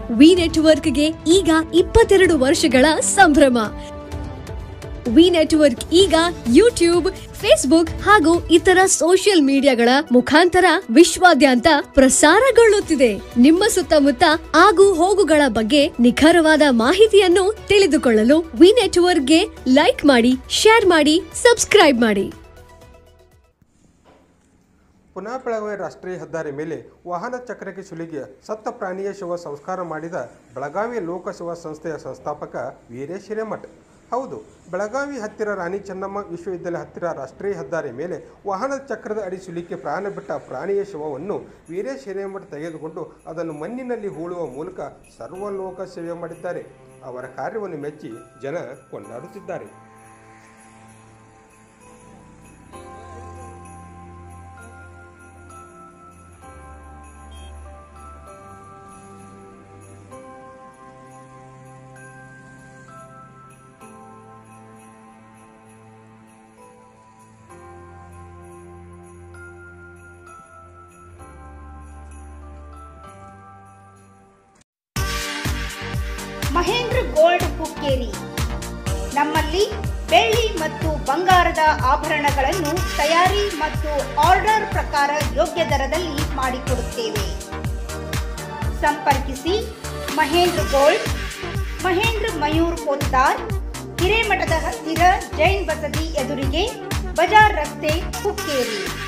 V ನೆಟ್ವರ್ಕ್ಗೆ ಈಗ ಇಪ್ಪತ್ತೆರಡು ವರ್ಷಗಳ ಸಂಭ್ರಮ ವಿ ನೆಟ್ವರ್ಕ್ ಈಗ ಯೂಟ್ಯೂಬ್ ಫೇಸ್ಬುಕ್ ಹಾಗೂ ಇತರ ಸೋಷಿಯಲ್ ಮೀಡಿಯಾಗಳ ಮುಖಾಂತರ ವಿಶ್ವಾದ್ಯಂತ ಪ್ರಸಾರಗೊಳ್ಳುತ್ತಿದೆ ನಿಮ್ಮ ಸುತ್ತಮುತ್ತ ಆಗು ಹೋಗುಗಳ ಬಗ್ಗೆ ನಿಖರವಾದ ಮಾಹಿತಿಯನ್ನು ತಿಳಿದುಕೊಳ್ಳಲು ವಿ ನೆಟ್ವರ್ಕ್ಗೆ ಲೈಕ್ ಮಾಡಿ ಶೇರ್ ಮಾಡಿ ಸಬ್ಸ್ಕ್ರೈಬ್ ಮಾಡಿ ಪುನಃ ಬೆಳಗಾವಿ ರಾಷ್ಟ್ರೀಯ ಹೆದ್ದಾರಿ ಮೇಲೆ ವಾಹನ ಚಕ್ರಕ್ಕೆ ಸುಲಿಗೆ ಸತ್ತ ಪ್ರಾಣಿಯ ಶವ ಸಂಸ್ಕಾರ ಮಾಡಿದ ಬೆಳಗಾವಿ ಲೋಕಸೇವಾ ಸಂಸ್ಥೆಯ ಸಂಸ್ಥಾಪಕ ವೀರೇಶ್ ಹಿರೇಮಠ್ ಹೌದು ಬೆಳಗಾವಿ ಹತ್ತಿರ ರಾಣಿ ಚೆನ್ನಮ್ಮ ವಿಶ್ವವಿದ್ಯಾಲಯ ಹತ್ತಿರ ರಾಷ್ಟ್ರೀಯ ಹೆದ್ದಾರಿ ಮೇಲೆ ವಾಹನ ಚಕ್ರದ ಅಡಿ ಸುಲಿಕೆ ಪ್ರಾಣ ಬಿಟ್ಟ ಪ್ರಾಣಿಯ ಶವವನ್ನು ವೀರೇಶ್ ಹಿರೇಮಠ್ ತೆಗೆದುಕೊಂಡು ಅದನ್ನು ಮಣ್ಣಿನಲ್ಲಿ ಹೂಳುವ ಮೂಲಕ ಸರ್ವಲೋಕ ಸೇವೆ ಮಾಡಿದ್ದಾರೆ ಅವರ ಕಾರ್ಯವನ್ನು ಮೆಚ್ಚಿ ಜನ ಕೊಂಡಾಡುತ್ತಿದ್ದಾರೆ ಮಹೇಂದ್ರ ಗೋಲ್ಡ್ ಹುಕ್ಕೇರಿ ನಮ್ಮಲ್ಲಿ ಬೆಳ್ಳಿ ಮತ್ತು ಬಂಗಾರದ ಆಭರಣಗಳನ್ನು ತಯಾರಿ ಮತ್ತು ಆರ್ಡರ್ ಪ್ರಕಾರ ಯೋಗ್ಯ ದರದಲ್ಲಿ ಮಾಡಿಕೊಡುತ್ತೇವೆ ಸಂಪರ್ಕಿಸಿ ಮಹೇಂದ್ರ ಗೋಲ್ಡ್ ಮಹೇಂದ್ರ ಮಯೂರ್ ಪೋತ್ತಾರ್ ಹಿರೇಮಠದ ಹತ್ತಿರ ಜೈನ್ ಬಸದಿ ಎದುರಿಗೆ ಬಜಾರ್ ರಸ್ತೆ ಹುಕ್ಕೇರಿ